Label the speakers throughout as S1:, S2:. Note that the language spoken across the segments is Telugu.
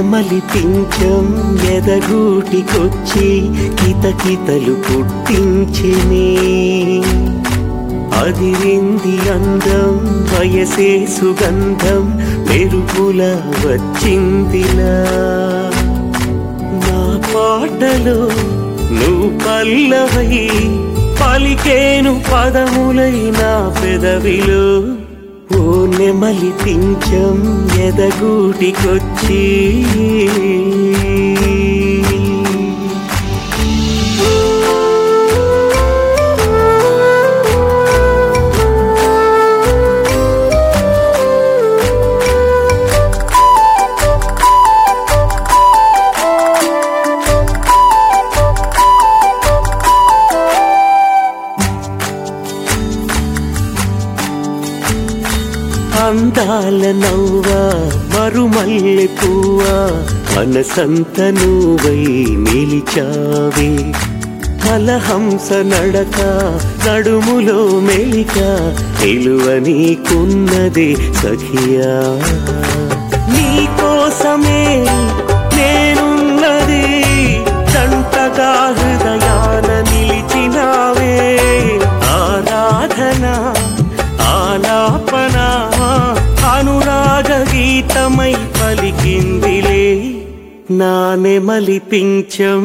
S1: నెమలి పించం ఎదగూటికొచ్చి కితకితలు పుట్టించినే అదిరింది అందం వయసే సుగంధం మెరుపుల వచ్చిందిలా నా పాటలో నువ్వు పల్లవై పలికేను పదములై నా పెదవిలో ఓ నెమలి పించం ఎదగూటికొచ్చి అందాల నవ్వా మరుమల్లె పువ్వా మనసంత నువ్వై నిలిచావే కలహంస నడక నడుములో మెలిక నిలువ నీకున్నదే సఖియా నీకోసమే నేనున్నది జంటగా హృదయాన నిలిచినావే ఆరాధన ఆలాపన అనురాగ గీతమై పలికిందిలే నా నెమలి పించం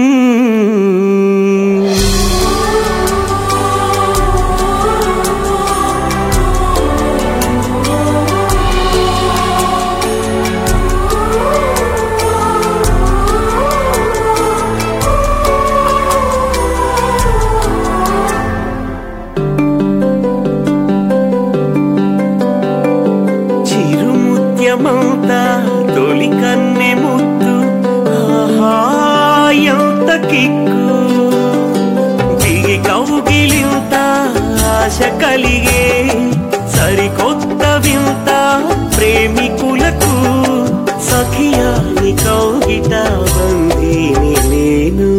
S1: చిరుముత్యమంతా తొలి కన్నె ముద్దు ఆహా ఎంత కిక్కు దిగి కౌగిలింత ఆశ కలిగే సరికొత్త వింత ప్రేమికులకు సఖియాని కౌగిట బందీని నేను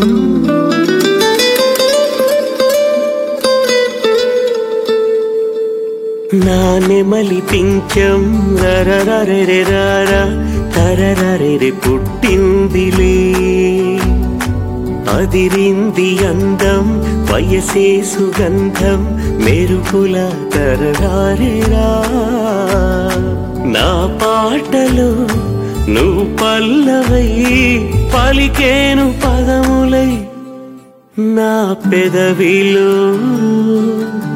S1: నా నెమలి పించం రరరరె రార తరరరె పుట్టిందిలే అదిరింది అందం వయసే సుగంధం మెరుపుల తరరారెరా నా పాటలో నువ్వు పల్లవై పలికేను పదములై నా పెదవిలో